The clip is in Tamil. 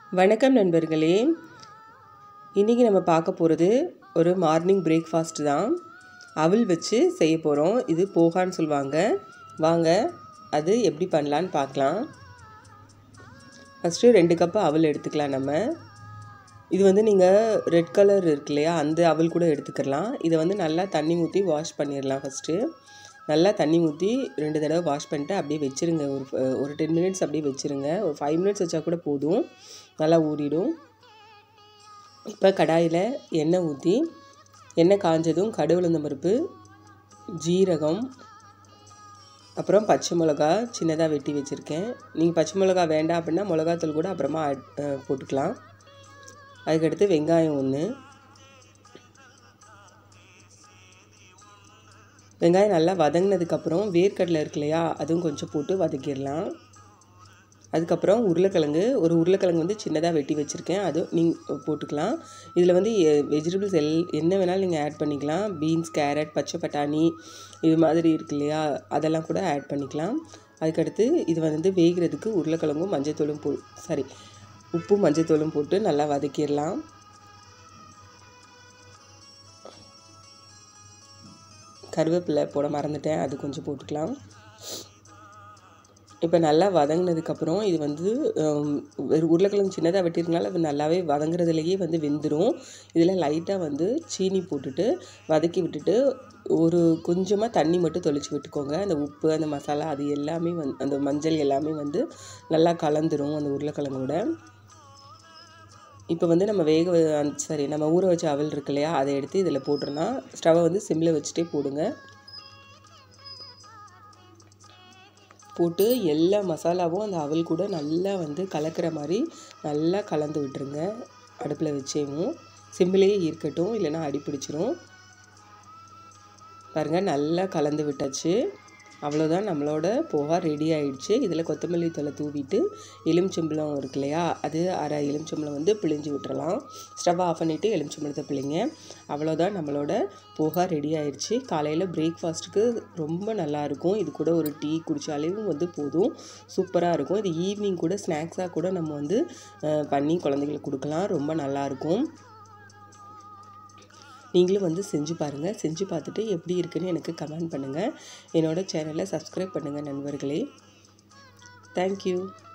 வணக்கம் நண்பர்களே இன்றைக்கி நம்ம பார்க்க போகிறது ஒரு மார்னிங் பிரேக்ஃபாஸ்ட் தான் அவல் வச்சு செய்ய போகிறோம் இது போகான்னு சொல்லுவாங்க வாங்க அது எப்படி பண்ணலான்னு பார்க்கலாம் ஃபஸ்ட்டு ரெண்டு கப்பு அவல் எடுத்துக்கலாம் நம்ம இது வந்து நீங்கள் ரெட் கலர் இருக்கு இல்லையா அந்த அவல் கூட எடுத்துக்கலாம் இதை வந்து நல்லா தண்ணி ஊற்றி வாஷ் பண்ணிடலாம் ஃபஸ்ட்டு நல்லா தண்ணி ஊற்றி ரெண்டு தடவை வாஷ் பண்ணிட்டு அப்படியே வச்சுருங்க ஒரு ஒரு டென் மினிட்ஸ் அப்படியே வச்சுருங்க ஒரு ஃபைவ் மினிட்ஸ் வச்சா கூட போதும் நல்லா ஊறிடும் இப்போ கடாயில் எண்ணெய் ஊற்றி எண்ணெய் காஞ்சதும் கடுகுலந்த பருப்பு ஜீரகம் அப்புறம் பச்சை மிளகா சின்னதாக வெட்டி வச்சுருக்கேன் நீங்கள் பச்சை மிளகா வேண்டாம் அப்படின்னா மிளகாத்தூள் கூட அப்புறமா போட்டுக்கலாம் அதுக்கடுத்து வெங்காயம் ஒன்று வெங்காயம் நல்லா வதங்கினதுக்கப்புறம் வேர்க்கடலை இருக்கு இல்லையா அதுவும் கொஞ்சம் போட்டு வதக்கிடலாம் அதுக்கப்புறம் உருளைக்கிழங்கு ஒரு உருளைக்கிழங்கு வந்து சின்னதாக வெட்டி வச்சுருக்கேன் அதுவும் நீங்கள் போட்டுக்கலாம் இதில் வந்து வெஜிடபிள்ஸ் எல் என்ன வேணாலும் நீங்கள் ஆட் பண்ணிக்கலாம் பீன்ஸ் கேரட் பச்சை பட்டாணி இது மாதிரி இருக்கு இல்லையா அதெல்லாம் கூட ஆட் பண்ணிக்கலாம் அதுக்கடுத்து இது வந்து வேகிறதுக்கு உருளைக்கிழங்கும் மஞ்சத்தூளும் போ சாரி உப்பும் மஞ்சத்தூளும் போட்டு நல்லா வதக்கிடலாம் கருவேப்பிலை போட மறந்துட்டேன் அது கொஞ்சம் போட்டுக்கலாம் இப்போ நல்லா வதங்கினதுக்கப்புறம் இது வந்து உருளைக்கிழங்கு சின்னதாக வெட்டியிருக்கனால அது நல்லாவே வதங்குறதுலேயே வந்து வெந்துடும் இதில் லைட்டாக வந்து சீனி போட்டுட்டு வதக்கி விட்டுட்டு ஒரு கொஞ்சமாக தண்ணி மட்டும் தொளிச்சு விட்டுக்கோங்க அந்த உப்பு அந்த மசாலா அது எல்லாமே வந் அந்த மஞ்சள் எல்லாமே வந்து நல்லா கலந்துரும் அந்த உருளைக்கிழங்கோட இப்போ வந்து நம்ம வேக சரி நம்ம ஊற வச்ச அவல் இருக்கு இல்லையா அதை எடுத்து இதில் போட்டுருலாம் ஸ்டவ்வை வந்து சிம்மில் வச்சுட்டே போடுங்க போட்டு எல்லா மசாலாவும் அந்த அவல் கூட நல்லா வந்து கலக்கிற மாதிரி நல்லா கலந்து விட்டுருங்க அடுப்பில் வச்சேவும் சிம்மிலேயே இருக்கட்டும் இல்லைன்னா அடி பிடிச்சிரும் பாருங்கள் நல்லா கலந்து விட்டாச்சு அவ்வளோதான் நம்மளோட போகா ரெடி ஆகிடுச்சு இதில் கொத்தமல்லி தலை தூவிட்டு எலுமிச்சம்பழம் இருக்கு இல்லையா அது அரை எலுமிச்சம்பழம் வந்து பிழிஞ்சு விட்டுறலாம் ஸ்டவ் ஆஃப் பண்ணிவிட்டு எலுமிச்சம்பழத்தை பிழிங்க அவ்வளோதான் நம்மளோட போகா ரெடி ஆகிடுச்சு காலையில் பிரேக்ஃபாஸ்ட்டுக்கு ரொம்ப நல்லாயிருக்கும் இது கூட ஒரு டீ குடித்தாலேயும் வந்து போதும் சூப்பராக இருக்கும் இது ஈவினிங் கூட ஸ்நாக்ஸாக கூட நம்ம வந்து பண்ணி குழந்தைங்களுக்கு கொடுக்கலாம் ரொம்ப நல்லாயிருக்கும் நீங்களும் வந்து செஞ்சு பாருங்கள் செஞ்சு பார்த்துட்டு எப்படி இருக்குன்னு எனக்கு கமெண்ட் பண்ணுங்கள் என்னோடய சேனலை சப்ஸ்கிரைப் பண்ணுங்கள் நண்பர்களே தேங்க்யூ